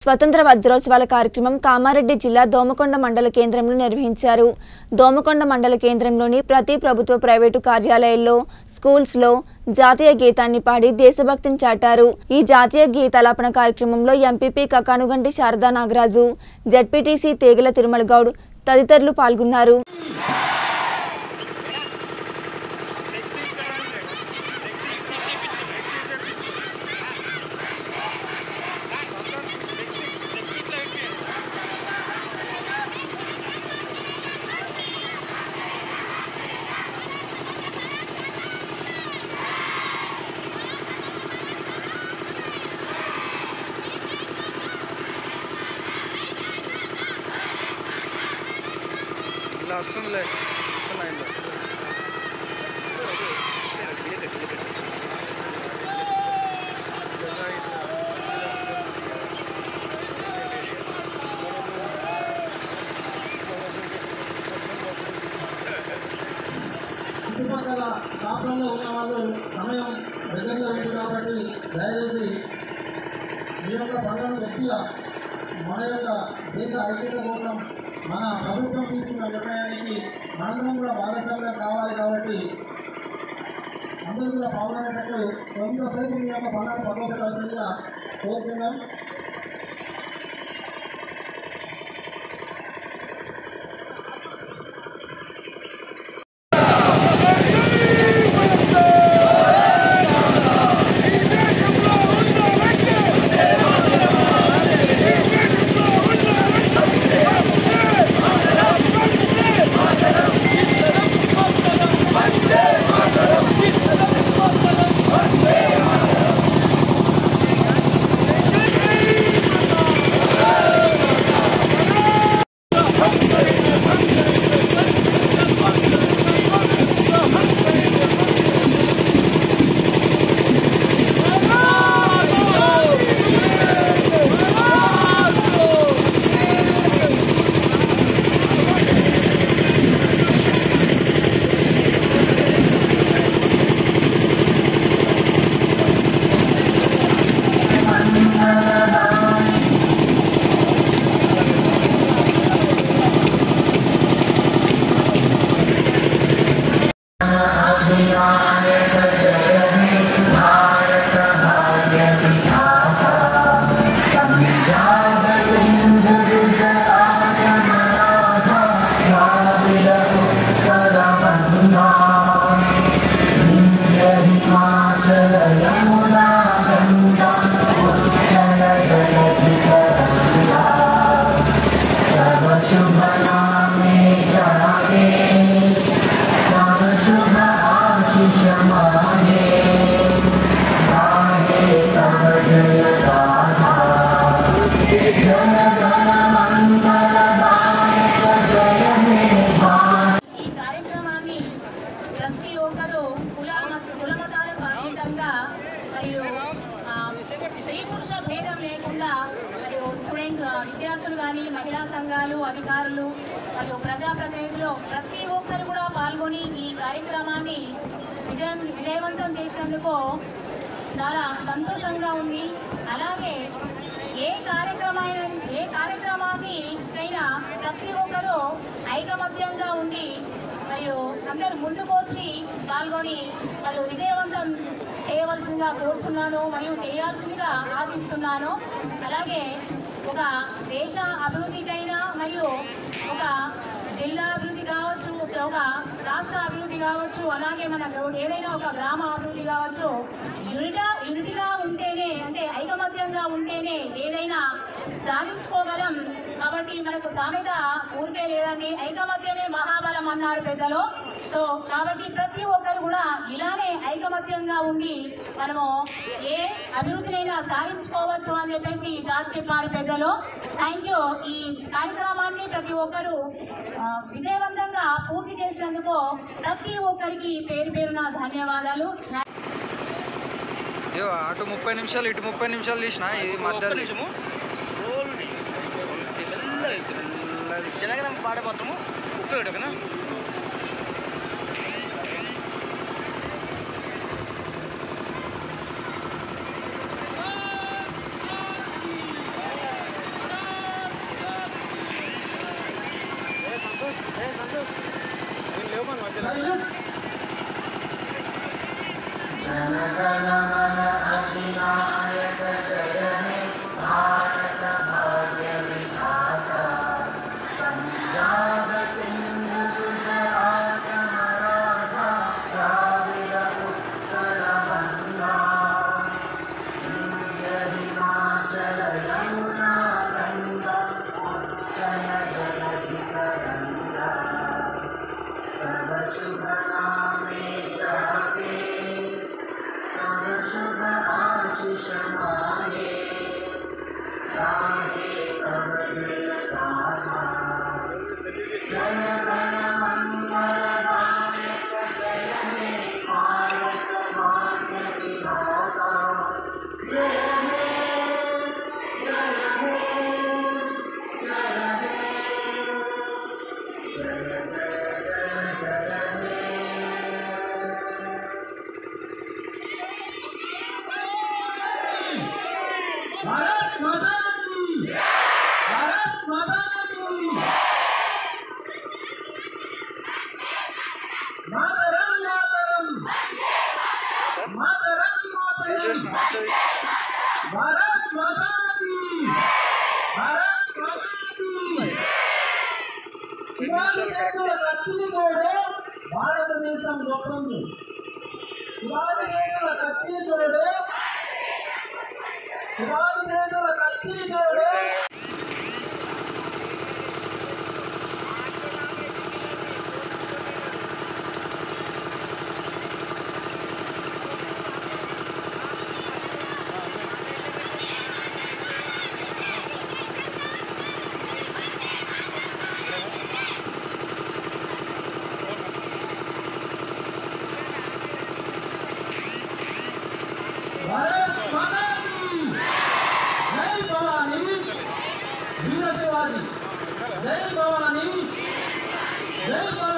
స్వతంత్ర వజ్రోత్సవాల కార్యక్రమం కామారెడ్డి జిల్లా దోమకొండ మండల కేంద్రంలో నిర్వహించారు దోమకొండ మండల కేంద్రంలోని ప్రతి ప్రభుత్వ ప్రైవేటు కార్యాలయాల్లో స్కూల్స్లో జాతీయ గీతాన్ని పాడి దేశభక్తిని చాటారు ఈ జాతీయ గీతాలాపన కార్యక్రమంలో ఎంపీపీ కకానుగంటి శారదా నాగరాజు జడ్పీటీసీ తేగల తిరుమల గౌడ్ తదితరులు పాల్గొన్నారు ఇలా వస్తుందిలే వస్తున్నాయి ఇందులో. చుట్టుపక్కల ప్రాంతంలో ఉన్న వాళ్ళు సమయం దగ్గరలో ఉంది కాబట్టి దయచేసి మీ యొక్క పండుగను గట్టిగా మన యొక్క దేశ ఐక్యత కోసం మన ప్రభుత్వం తీసుకున్న నిర్ణయానికి మనందరం కూడా భాగస్వామ్యం కావాలి కాబట్టి అందరూ కూడా పాల్గొనేటట్టు కొంతసేపు మీ యొక్క పండుగను పక్కపెట్టవలసిందిగా కోరుతున్నాం ఈ కార్యక్రమాన్ని ప్రతి ఒక్కరూ కుల కుల మతాలకు అతీతంగా మరియు ఆ, స్త్రీ పురుష భేదం లేకుండా మరియు స్టూడెంట్ ఆ, విద్యార్థులు కానీ మహిళా సంఘాలు అధికారులు మరియు ప్రజాప్రతినిధులు ప్రతి ఒక్కరు కూడా పాల్గొని ఈ కార్యక్రమాన్ని విజయం విజయవంతం చేసినందుకు చాలా సంతోషంగా ఉంది అలాగే ఏ కార్యక్రమైన ఏ కార్యక్రమాన్ని అయినా ప్రతి ఒక్కరూ ఐకమత్యంగా ఉండి మరియు అందరు ముందుకు వచ్చి పాల్గొని మరియు విజయవంతం చేయవలసిందిగా కోరుచున్నాను మరియు చేయాల్సిందిగా ఆశిస్తున్నాను అలాగే ఒక దేశ అభివృద్ధికైనా మరియు ఒక జిల్లా అభివృద్ధి కావచ్చు ఒక రాష్ట్ర అభివృద్ధి కావచ్చు అలాగే మన గ- ఏదైనా ఒక గ్రామ అభివృద్ధి కావచ్చు యూనిటా యూనిటీగా ఉంటేనే అంటే ఐకమత్యంగా ఉంటేనే ఏదైనా సాధించుకోగలం కాబట్టి మనకు సామెత ఊరికే లేదండి ఐకమత్యమే మహాబలం అన్నారు పెద్దలు సో కాబట్టి ప్రతి ఒక్కరు కూడా ఇలానే ఐకమత్యంగా ఉండి మనము ఏ అభివృద్ధినైనా సాధించుకోవచ్చు అని చెప్పేసి చాటి చెప్పారు పెద్దలు థ్యాంక్ యూ ఈ కార్యక్రమాన్ని ప్రతి ఒక్కరూ ఆ, విజయవంతంగా పూర్తి చేసినందుకు ప్రతి ఒక్కరికి పేరు పేరున ధన్యవాదాలు ఇగో అటు ముప్పై నిమిషాలు ఇటు ముప్పై నిమిషాలు తీసిన ఇది మధ్యలో జనగణం పాట మాత్రము ఉపయోగం ఓకేనా సైలెంట్ భారత్ మాతా కీ భారత్ మాతా కీ మాతరం మాతరం మాతరం మాతరం తీసేసిన వచ్చేది భారత్ మాతా కీ భారత్ మాతా కీ శివాజీ చేతుల కత్తిని చూడు భారతదేశం గొప్పంది శివాజీ చేతుల కత్తిని చూడు శివాజీ చేతుల కత్తిని చూడు భారత్ మాతా కీ జై భవానీ వీర శివాజీ జై భవానీ జై భవానీ